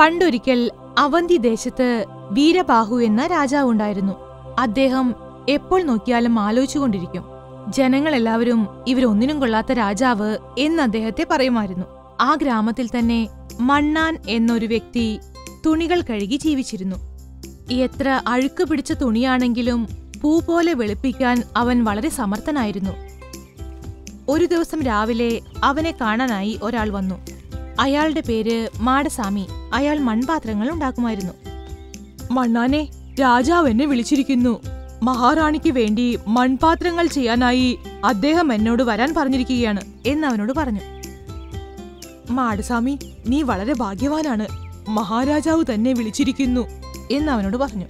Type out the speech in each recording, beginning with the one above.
പണ്ടൊരിക്കൽ അവന്തി ദേശത്ത് വീരബാഹു എന്ന രാജാവുണ്ടായിരുന്നു അദ്ദേഹം എപ്പോൾ നോക്കിയാലും ആലോചിച്ചുകൊണ്ടിരിക്കും ജനങ്ങളെല്ലാവരും ഇവരൊന്നിനും കൊള്ളാത്ത രാജാവ് എന്ന് അദ്ദേഹത്തെ പറയുമായിരുന്നു ആ ഗ്രാമത്തിൽ തന്നെ മണ്ണാൻ എന്നൊരു വ്യക്തി തുണികൾ കഴുകി ജീവിച്ചിരുന്നു എത്ര അഴുക്ക് പിടിച്ച തുണിയാണെങ്കിലും പൂ പോലെ വെളുപ്പിക്കാൻ അവൻ വളരെ സമർത്ഥനായിരുന്നു ഒരു ദിവസം രാവിലെ അവനെ കാണാനായി ഒരാൾ വന്നു അയാളുടെ പേര് മാടസ്വാമി അയാൾ മൺപാത്രങ്ങൾ ഉണ്ടാക്കുമായിരുന്നു മണ്ണാനെ രാജാവ് എന്നെ വിളിച്ചിരിക്കുന്നു മഹാറാണിക്ക് വേണ്ടി മൺപാത്രങ്ങൾ ചെയ്യാനായി അദ്ദേഹം എന്നോട് വരാൻ പറഞ്ഞിരിക്കുകയാണ് എന്ന് അവനോട് പറഞ്ഞു മാടസ്വാമി നീ വളരെ ഭാഗ്യവാനാണ് മഹാരാജാവ് തന്നെ വിളിച്ചിരിക്കുന്നു എന്ന് അവനോട് പറഞ്ഞു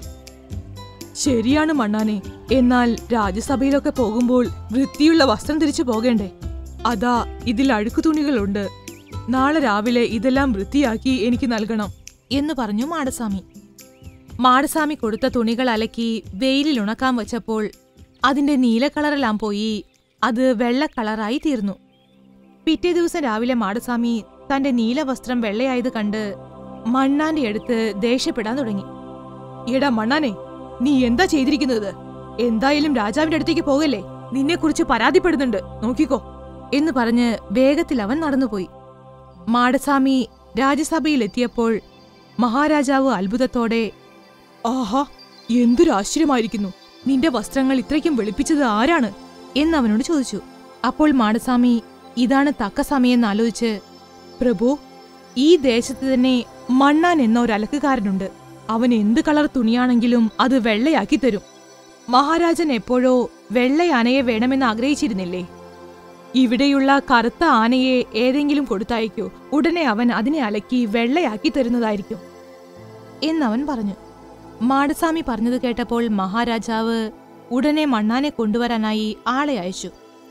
ശരിയാണ് മണ്ണാനെ എന്നാൽ രാജ്യസഭയിലൊക്കെ പോകുമ്പോൾ വൃത്തിയുള്ള വസ്ത്രം ധരിച്ചു പോകേണ്ടേ അതാ ഇതിൽ അഴുക്കു തുണികളുണ്ട് നാളെ രാവിലെ ഇതെല്ലാം വൃത്തിയാക്കി എനിക്ക് നൽകണം എന്ന് പറഞ്ഞു മാടസ്വാമി മാടസ്വാമി കൊടുത്ത തുണികൾ അലക്കി വെയിലിൽ ഉണക്കാൻ വച്ചപ്പോൾ അതിന്റെ നീല കളറെല്ലാം പോയി അത് വെള്ള കളറായി തീർന്നു പിറ്റേ ദിവസം രാവിലെ മാടസ്വാമി തന്റെ നീല വസ്ത്രം വെള്ളയായത് കണ്ട് മണ്ണാന്റെ അടുത്ത് ദേഷ്യപ്പെടാൻ തുടങ്ങി എടാ മണ്ണാനെ നീ എന്താ ചെയ്തിരിക്കുന്നത് എന്തായാലും രാജാവിന്റെ അടുത്തേക്ക് പോകല്ലേ നിന്നെക്കുറിച്ച് പരാതിപ്പെടുന്നുണ്ട് നോക്കിക്കോ എന്ന് പറഞ്ഞ് വേഗത്തിൽ അവൻ നടന്നുപോയി മാടസ്വാമി രാജ്യസഭയിലെത്തിയപ്പോൾ മഹാരാജാവ് അത്ഭുതത്തോടെ ആഹാ എന്തൊരു ആശ്ചര്യമായിരിക്കുന്നു നിന്റെ വസ്ത്രങ്ങൾ ഇത്രയ്ക്കും വെളുപ്പിച്ചത് ആരാണ് എന്നവനോട് ചോദിച്ചു അപ്പോൾ മാടസ്വാമി ഇതാണ് തക്ക സമയം ആലോചിച്ച് പ്രഭു ഈ ദേശത്ത് തന്നെ മണ്ണാൻ എന്ന ഒരു അലക്കുകാരനുണ്ട് അവൻ എന്ത് കളർ തുണിയാണെങ്കിലും അത് വെള്ളയാക്കി തരും മഹാരാജൻ എപ്പോഴോ വെള്ളയാനയെ വേണമെന്ന് ആഗ്രഹിച്ചിരുന്നില്ലേ ഇവിടെയുള്ള കറുത്ത ആനയെ ഏതെങ്കിലും കൊടുത്തയക്കൂ ഉടനെ അവൻ അതിനെ അലക്കി വെള്ളയാക്കി തരുന്നതായിരിക്കും എന്നവൻ പറഞ്ഞു മാടസ്വാമി പറഞ്ഞത് കേട്ടപ്പോൾ മഹാരാജാവ് ഉടനെ മണ്ണാനെ കൊണ്ടുവരാനായി ആളെ അയച്ചു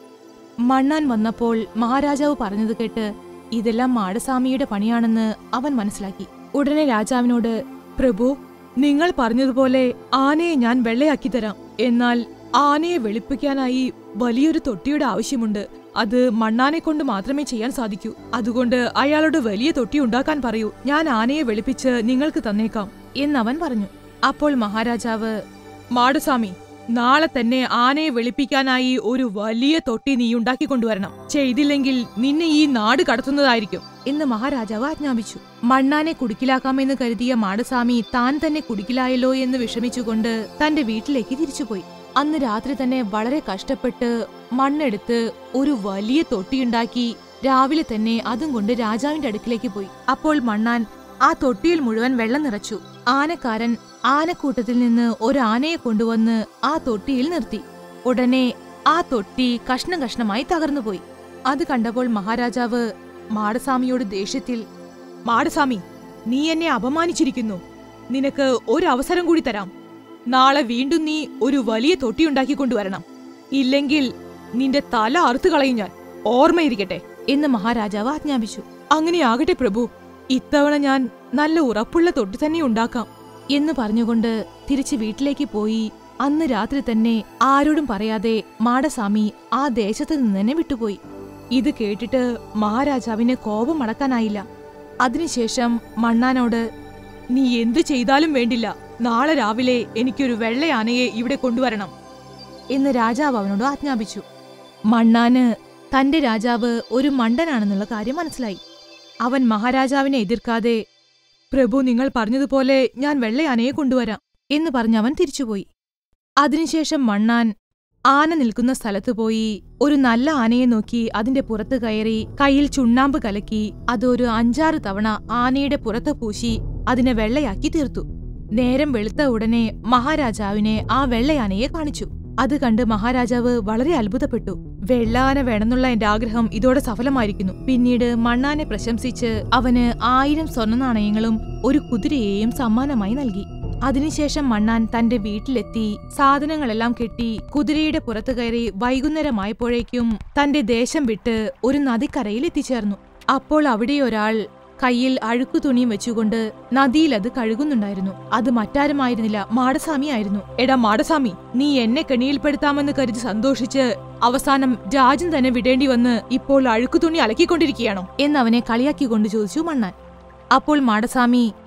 മണ്ണാൻ വന്നപ്പോൾ മഹാരാജാവ് പറഞ്ഞത് കേട്ട് ഇതെല്ലാം മാടസ്വാമിയുടെ പണിയാണെന്ന് അവൻ മനസ്സിലാക്കി ഉടനെ രാജാവിനോട് പ്രഭു നിങ്ങൾ പറഞ്ഞതുപോലെ ആനയെ ഞാൻ വെള്ളയാക്കി തരാം എന്നാൽ ആനയെ വെളുപ്പിക്കാനായി വലിയൊരു തൊട്ടിയുടെ ആവശ്യമുണ്ട് അത് മണ്ണാനെ കൊണ്ട് മാത്രമേ ചെയ്യാൻ സാധിക്കൂ അതുകൊണ്ട് അയാളോട് വലിയ തൊട്ടി ഉണ്ടാക്കാൻ പറയൂ ഞാൻ ആനയെ വെളുപ്പിച്ച് നിങ്ങൾക്ക് തന്നേക്കാം എന്നവൻ പറഞ്ഞു അപ്പോൾ മഹാരാജാവ് മാടസ്വാമി നാളെ തന്നെ ആനയെ വെളുപ്പിക്കാനായി ഒരു വലിയ തൊട്ടി നീ ഉണ്ടാക്കിക്കൊണ്ടുവരണം ചെയ്തില്ലെങ്കിൽ നിന്നെ ഈ നാട് കടത്തുന്നതായിരിക്കും എന്ന് മഹാരാജാവ് ആജ്ഞാപിച്ചു മണ്ണാനെ കുടുക്കിലാക്കാമെന്ന് കരുതിയ മാടസ്വാമി താൻ തന്നെ കുടുക്കിലായല്ലോ എന്ന് വിഷമിച്ചുകൊണ്ട് തന്റെ വീട്ടിലേക്ക് തിരിച്ചുപോയി അന്ന് രാത്രി തന്നെ വളരെ കഷ്ടപ്പെട്ട് മണ്ണെടുത്ത് ഒരു വലിയ തൊട്ടിയുണ്ടാക്കി രാവിലെ തന്നെ അതും കൊണ്ട് രാജാവിന്റെ അടുക്കിലേക്ക് പോയി അപ്പോൾ മണ്ണാൻ ആ തൊട്ടിയിൽ മുഴുവൻ വെള്ളം നിറച്ചു ആനക്കാരൻ ആനക്കൂട്ടത്തിൽ നിന്ന് ഒരു ആനയെ കൊണ്ടുവന്ന് ആ തൊട്ടിയിൽ നിർത്തി ഉടനെ ആ തൊട്ടി കഷ്ണം കഷ്ണമായി തകർന്നുപോയി അത് കണ്ടപ്പോൾ മഹാരാജാവ് മാടസ്വാമിയോട് ദേഷ്യത്തിൽ മാടസ്വാമി നീ എന്നെ അപമാനിച്ചിരിക്കുന്നു നിനക്ക് ഒരു അവസരം കൂടി തരാം നാളെ വീണ്ടും നീ ഒരു വലിയ തൊട്ടിയുണ്ടാക്കി കൊണ്ടുവരണം ഇല്ലെങ്കിൽ നിന്റെ തല അറുത്തു കളയും ഞാൻ ഓർമ്മയിരിക്കട്ടെ എന്ന് മഹാരാജാവ് ആജ്ഞാപിച്ചു അങ്ങനെയാകട്ടെ പ്രഭു ഇത്തവണ ഞാൻ നല്ല ഉറപ്പുള്ള തൊട്ടി തന്നെ ഉണ്ടാക്കാം എന്ന് പറഞ്ഞുകൊണ്ട് തിരിച്ച് വീട്ടിലേക്ക് പോയി അന്ന് രാത്രി തന്നെ ആരോടും പറയാതെ മാടസ്വാമി ആ ദേശത്ത് നിന്ന് തന്നെ വിട്ടുപോയി ഇത് കേട്ടിട്ട് മഹാരാജാവിന് കോപം അടക്കാനായില്ല അതിനുശേഷം മണ്ണാനോട് നീ എന്തു ചെയ്താലും വേണ്ടില്ല നാളെ രാവിലെ എനിക്കൊരു വെള്ളയാനയെ ഇവിടെ കൊണ്ടുവരണം എന്ന് രാജാവ് അവനോട് ആജ്ഞാപിച്ചു മണ്ണാന് തന്റെ രാജാവ് ഒരു മണ്ടനാണെന്നുള്ള കാര്യം മനസ്സിലായി അവൻ മഹാരാജാവിനെ എതിർക്കാതെ പ്രഭു നിങ്ങൾ പറഞ്ഞതുപോലെ ഞാൻ വെള്ളയാനയെ കൊണ്ടുവരാം എന്ന് പറഞ്ഞ് അവൻ തിരിച്ചുപോയി അതിനുശേഷം മണ്ണാൻ ആന നിൽക്കുന്ന സ്ഥലത്ത് പോയി ഒരു നല്ല ആനയെ നോക്കി അതിന്റെ പുറത്ത് കയറി കയ്യിൽ ചുണ്ണാമ്പ് കലക്കി അത് ഒരു അഞ്ചാറ് തവണ ആനയുടെ പുറത്ത് പൂശി അതിനെ വെള്ളയാക്കി തീർത്തു നേരം വെളുത്ത ഉടനെ മഹാരാജാവിനെ ആ വെള്ളയാനയെ കാണിച്ചു അത് കണ്ട് മഹാരാജാവ് വളരെ അത്ഭുതപ്പെട്ടു വെള്ളാന വേണമെന്നുള്ള എന്റെ ആഗ്രഹം ഇതോടെ സഫലമായിരിക്കുന്നു പിന്നീട് മണ്ണാനെ പ്രശംസിച്ച് അവന് ആയിരം സ്വർണ്ണ നാണയങ്ങളും ഒരു കുതിരയെയും സമ്മാനമായി നൽകി അതിനുശേഷം മണ്ണാൻ തന്റെ വീട്ടിലെത്തി സാധനങ്ങളെല്ലാം കെട്ടി കുതിരയുടെ പുറത്തു കയറി വൈകുന്നേരമായപ്പോഴേക്കും തന്റെ ദേശം വിട്ട് ഒരു നദിക്കരയിൽ എത്തിച്ചേർന്നു അപ്പോൾ അവിടെ ഒരാൾ കയ്യിൽ അഴുക്കു തുണിയും വെച്ചുകൊണ്ട് നദിയിൽ അത് കഴുകുന്നുണ്ടായിരുന്നു അത് മറ്റാരുമായിരുന്നില്ല മാടസ്വാമി ആയിരുന്നു എടാ മാടസ്വാമി നീ എന്നെ കെണിയിൽപ്പെടുത്താമെന്ന് കരുതി സന്തോഷിച്ച് അവസാനം രാജ്യം തന്നെ വിടേണ്ടി വന്ന് ഇപ്പോൾ അഴുക്കു തുണി അലക്കിക്കൊണ്ടിരിക്കുകയാണോ എന്നവനെ കളിയാക്കിക്കൊണ്ട് ചോദിച്ചു മണ്ണാൻ അപ്പോൾ മാടസ്വാമി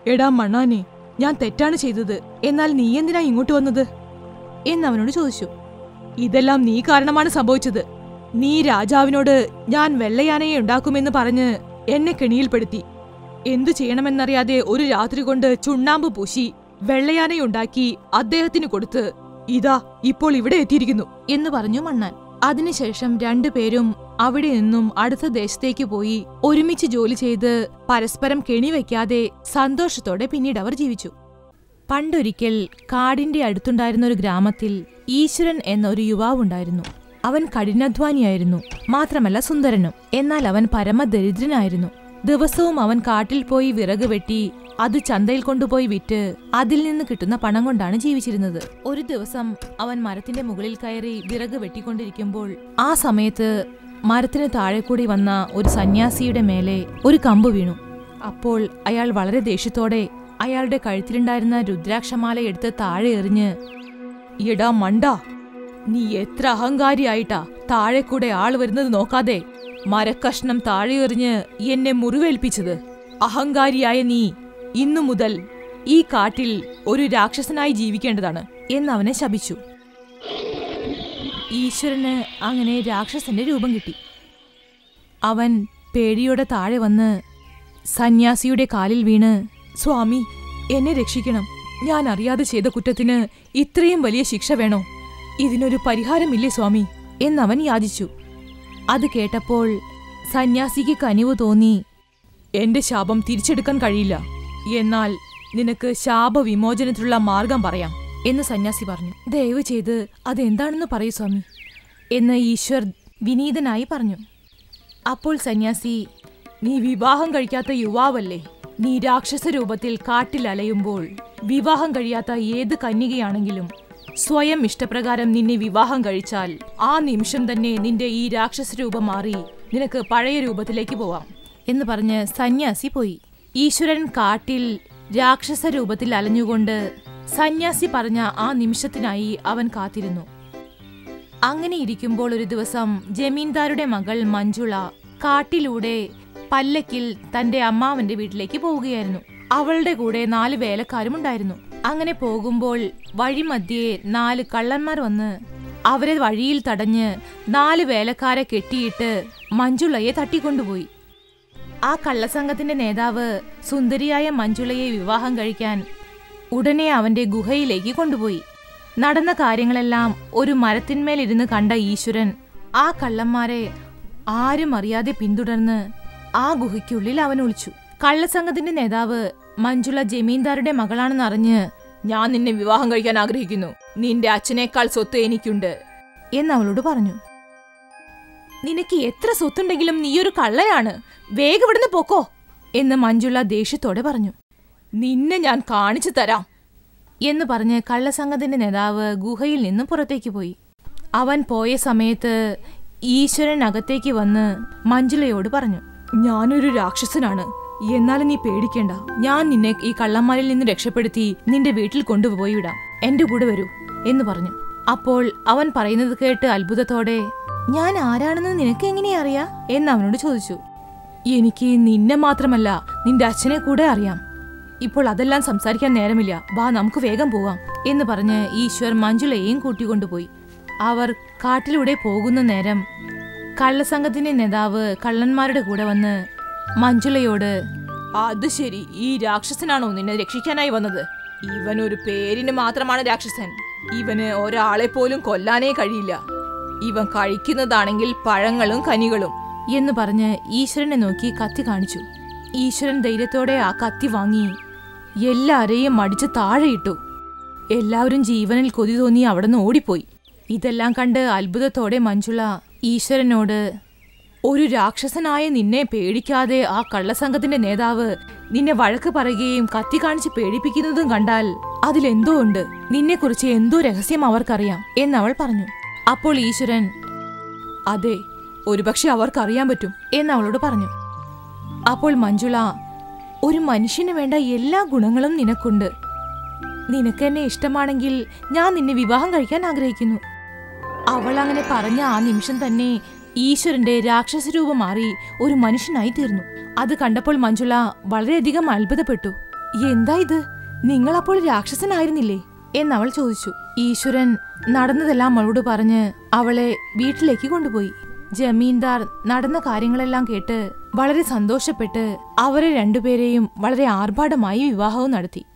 എടാ മണ്ണാനെ ഞാൻ തെറ്റാണ് ചെയ്തത് എന്നാൽ നീ എന്തിനാ ഇങ്ങോട്ട് വന്നത് എന്നവനോട് ചോദിച്ചു ഇതെല്ലാം നീ കാരണമാണ് സംഭവിച്ചത് നീ രാജാവിനോട് ഞാൻ വെള്ളയാനയെ ഉണ്ടാക്കുമെന്ന് പറഞ്ഞ് എന്നെ കെണിയിൽപ്പെടുത്തി എന്തു ചെയ്യണമെന്നറിയാതെ ഒരു രാത്രി കൊണ്ട് ചുണ്ണാമ്പ് പൂശി വെള്ളയാനയുണ്ടാക്കി അദ്ദേഹത്തിന് കൊടുത്ത് ഇതാ ഇപ്പോൾ ഇവിടെ എത്തിയിരിക്കുന്നു എന്ന് പറഞ്ഞു മണ്ണാൻ അതിനുശേഷം രണ്ടുപേരും അവിടെ നിന്നും അടുത്ത ദേശത്തേക്ക് പോയി ഒരുമിച്ച് ജോലി ചെയ്ത് പരസ്പരം കെണിവെക്കാതെ സന്തോഷത്തോടെ പിന്നീട് അവർ ജീവിച്ചു പണ്ടൊരിക്കൽ കാടിന്റെ അടുത്തുണ്ടായിരുന്ന ഒരു ഗ്രാമത്തിൽ ഈശ്വരൻ എന്ന ഒരു യുവാവുണ്ടായിരുന്നു അവൻ കഠിനാധ്വാനിയായിരുന്നു മാത്രമല്ല സുന്ദരനും എന്നാൽ അവൻ പരമദരിദ്രനായിരുന്നു ദിവസവും അവൻ കാട്ടിൽ പോയി വിറക് വെട്ടി അത് ചന്തയിൽ കൊണ്ടുപോയി വിറ്റ് അതിൽ നിന്ന് കിട്ടുന്ന പണം കൊണ്ടാണ് ജീവിച്ചിരുന്നത് ഒരു ദിവസം അവൻ മരത്തിന്റെ മുകളിൽ കയറി വിറക് വെട്ടിക്കൊണ്ടിരിക്കുമ്പോൾ ആ സമയത്ത് മരത്തിന് താഴെ കൂടി വന്ന ഒരു സന്യാസിയുടെ മേലെ ഒരു കമ്പ് വീണു അപ്പോൾ അയാൾ വളരെ ദേഷ്യത്തോടെ അയാളുടെ കഴുത്തിലുണ്ടായിരുന്ന രുദ്രാക്ഷമാല എടുത്ത് താഴെ എറിഞ്ഞ് എടാ മണ്ട നീ എത്ര അഹങ്കാരിയായിട്ടാ താഴെ കൂടെ ആൾ വരുന്നത് നോക്കാതെ മരക്കഷ്ണം താഴെ എറിഞ്ഞ് എന്നെ മുറിവേൽപ്പിച്ചത് അഹങ്കാരിയായ നീ ഇന്നു മുതൽ ഈ കാട്ടിൽ ഒരു രാക്ഷസനായി ജീവിക്കേണ്ടതാണ് എന്നവനെ ശപിച്ചു ഈശ്വരന് അങ്ങനെ രാക്ഷസന്റെ രൂപം കിട്ടി അവൻ പേടിയോടെ താഴെ വന്ന് സന്യാസിയുടെ കാലിൽ വീണ് സ്വാമി എന്നെ രക്ഷിക്കണം ഞാൻ അറിയാതെ ചെയ്ത കുറ്റത്തിന് ഇത്രയും വലിയ ശിക്ഷ വേണോ ഇതിനൊരു പരിഹാരമില്ലേ സ്വാമി എന്നവൻ യാചിച്ചു അത് കേട്ടപ്പോൾ സന്യാസിക്ക് കനിവ് തോന്നി എന്റെ ശാപം തിരിച്ചെടുക്കാൻ കഴിയില്ല എന്നാൽ നിനക്ക് ശാപവിമോചനത്തിനുള്ള മാർഗം പറയാം എന്ന് സന്യാസി പറഞ്ഞു ദയവ് ചെയ്ത് അതെന്താണെന്ന് പറയൂ സ്വാമി എന്ന് ഈശ്വർ വിനീതനായി പറഞ്ഞു അപ്പോൾ സന്യാസി നീ വിവാഹം കഴിക്കാത്ത യുവാവല്ലേ നീ രാക്ഷസ രൂപത്തിൽ കാട്ടിൽ അലയുമ്പോൾ വിവാഹം കഴിയാത്ത ഏത് കന്യകയാണെങ്കിലും സ്വയം ഇഷ്ടപ്രകാരം നിന്നെ വിവാഹം കഴിച്ചാൽ ആ നിമിഷം തന്നെ നിന്റെ ഈ രാക്ഷസ രൂപം മാറി നിനക്ക് പഴയ രൂപത്തിലേക്ക് പോവാം എന്ന് പറഞ്ഞ് സന്യാസി പോയി ഈശ്വരൻ കാട്ടിൽ രാക്ഷസ രൂപത്തിൽ അലഞ്ഞുകൊണ്ട് സന്യാസി പറഞ്ഞ ആ നിമിഷത്തിനായി അവൻ കാത്തിരുന്നു അങ്ങനെ ഇരിക്കുമ്പോൾ ഒരു ദിവസം ജമീന്ദാരുടെ മകൾ മഞ്ജുള കാട്ടിലൂടെ പല്ലക്കിൽ തന്റെ അമ്മാവന്റെ വീട്ടിലേക്ക് പോവുകയായിരുന്നു അവളുടെ കൂടെ നാല് വേലക്കാരും ഉണ്ടായിരുന്നു അങ്ങനെ പോകുമ്പോൾ വഴിമധ്യേ നാല് കള്ളന്മാർ വന്ന് അവരെ വഴിയിൽ തടഞ്ഞ് നാല് വേലക്കാരെ കെട്ടിയിട്ട് മഞ്ജുളയെ തട്ടിക്കൊണ്ടുപോയി ആ കള്ളസംഘത്തിന്റെ നേതാവ് സുന്ദരിയായ മഞ്ജുളയെ വിവാഹം കഴിക്കാൻ ഉടനെ അവന്റെ ഗുഹയിലേക്ക് കൊണ്ടുപോയി നടന്ന കാര്യങ്ങളെല്ലാം ഒരു മരത്തിന്മേലിരുന്ന് കണ്ട ഈശ്വരൻ ആ കള്ളന്മാരെ ആരും അറിയാതെ പിന്തുടർന്ന് ആ ഗുഹയ്ക്കുള്ളിൽ അവൻ ഒളിച്ചു കള്ളസംഘത്തിന്റെ നേതാവ് മഞ്ജുള ജമീന്ദാരുടെ മകളാണെന്നറിഞ്ഞ് ഞാൻ നിന്നെ വിവാഹം കഴിക്കാൻ ആഗ്രഹിക്കുന്നു നിന്റെ അച്ഛനേക്കാൾ സ്വത്ത് എനിക്കുണ്ട് എന്ന് അവളോട് പറഞ്ഞു നിനക്ക് എത്ര സ്വത്തുണ്ടെങ്കിലും നീയൊരു കള്ളയാണ് വേഗം ഇവിടുന്ന് പോക്കോ എന്ന് മഞ്ജുള ദേഷ്യത്തോടെ പറഞ്ഞു നിന്നെ ഞാൻ കാണിച്ചു തരാം എന്ന് പറഞ്ഞ് കള്ളസംഘത്തിന്റെ നേതാവ് ഗുഹയിൽ നിന്ന് പുറത്തേക്ക് പോയി അവൻ പോയ സമയത്ത് ഈശ്വരൻ അകത്തേക്ക് വന്ന് മഞ്ജുളയോട് പറഞ്ഞു ഞാനൊരു രാക്ഷസനാണ് എന്നാലും നീ പേടിക്കേണ്ട ഞാൻ നിന്നെ ഈ കള്ളന്മാരിൽ നിന്ന് രക്ഷപ്പെടുത്തി നിന്റെ വീട്ടിൽ കൊണ്ടുപോയി വിടാം എന്റെ കൂടെ വരൂ എന്ന് പറഞ്ഞു അപ്പോൾ അവൻ പറയുന്നത് കേട്ട് അത്ഭുതത്തോടെ ഞാൻ ആരാണെന്ന് നിനക്ക് എങ്ങനെ അറിയാ എന്ന് അവനോട് ചോദിച്ചു എനിക്ക് നിന്നെ മാത്രമല്ല നിന്റെ അച്ഛനെ കൂടെ അറിയാം ഇപ്പോൾ അതെല്ലാം സംസാരിക്കാൻ നേരമില്ല വാ നമുക്ക് വേഗം പോവാം എന്ന് പറഞ്ഞ് ഈശ്വർ മഞ്ജുളയെയും കൂട്ടിക്കൊണ്ടുപോയി അവർ കാട്ടിലൂടെ പോകുന്ന നേരം കള്ളസംഘത്തിന്റെ നേതാവ് കള്ളന്മാരുടെ കൂടെ വന്ന് മഞ്ജുളയോട് അത് ശരി ഈ രാക്ഷസനാണോ നിന്നെ രക്ഷിക്കാനായി വന്നത് ഇവൻ ഒരു പേരിന് മാത്രമാണ് രാക്ഷസൻ ഇവന് ഒരാളെ പോലും കൊല്ലാനേ കഴിയില്ല ഇവൻ കഴിക്കുന്നതാണെങ്കിൽ പഴങ്ങളും കനികളും എന്ന് പറഞ്ഞ് ഈശ്വരനെ നോക്കി കത്തി കാണിച്ചു ഈശ്വരൻ ധൈര്യത്തോടെ ആ കത്തി വാങ്ങി എല്ലാരെയും മടിച്ച് താഴെയിട്ടു എല്ലാവരും ജീവനിൽ കൊതി തോന്നി അവിടുന്ന് ഓടിപ്പോയി ഇതെല്ലാം കണ്ട് അത്ഭുതത്തോടെ മഞ്ജുള ഈശ്വരനോട് ഒരു രാക്ഷസനായ നിന്നെ പേടിക്കാതെ ആ കള്ളസംഘത്തിന്റെ നേതാവ് നിന്നെ വഴക്ക് പറയുകയും കത്തി കാണിച്ച് പേടിപ്പിക്കുന്നതും കണ്ടാൽ അതിലെന്തോ ഉണ്ട് നിന്നെക്കുറിച്ച് എന്തോ രഹസ്യം അവർക്കറിയാം എന്നവൾ പറഞ്ഞു അപ്പോൾ ഈശ്വരൻ അതെ ഒരുപക്ഷെ അവർക്കറിയാൻ പറ്റും എന്നവളോട് പറഞ്ഞു അപ്പോൾ മഞ്ജുള ഒരു മനുഷ്യന് വേണ്ട എല്ലാ ഗുണങ്ങളും നിനക്കുണ്ട് നിനക്ക് എന്നെ ഇഷ്ടമാണെങ്കിൽ ഞാൻ നിന്നെ വിവാഹം കഴിക്കാൻ ആഗ്രഹിക്കുന്നു അവൾ അങ്ങനെ പറഞ്ഞ ആ നിമിഷം തന്നെ ഈശ്വരന്റെ രാക്ഷസ രൂപം മാറി ഒരു മനുഷ്യനായി തീർന്നു അത് കണ്ടപ്പോൾ മഞ്ജുള വളരെയധികം അത്ഭുതപ്പെട്ടു എന്താ ഇത് നിങ്ങൾ അപ്പോൾ രാക്ഷസനായിരുന്നില്ലേ എന്നവൾ ചോദിച്ചു ഈശ്വരൻ നടന്നതെല്ലാം അവളോട് പറഞ്ഞ് അവളെ വീട്ടിലേക്ക് കൊണ്ടുപോയി ജമീന്ദാർ നടന്ന കാര്യങ്ങളെല്ലാം കേട്ട് വളരെ സന്തോഷപ്പെട്ട് അവരെ രണ്ടുപേരെയും വളരെ ആർഭാടമായി വിവാഹവും നടത്തി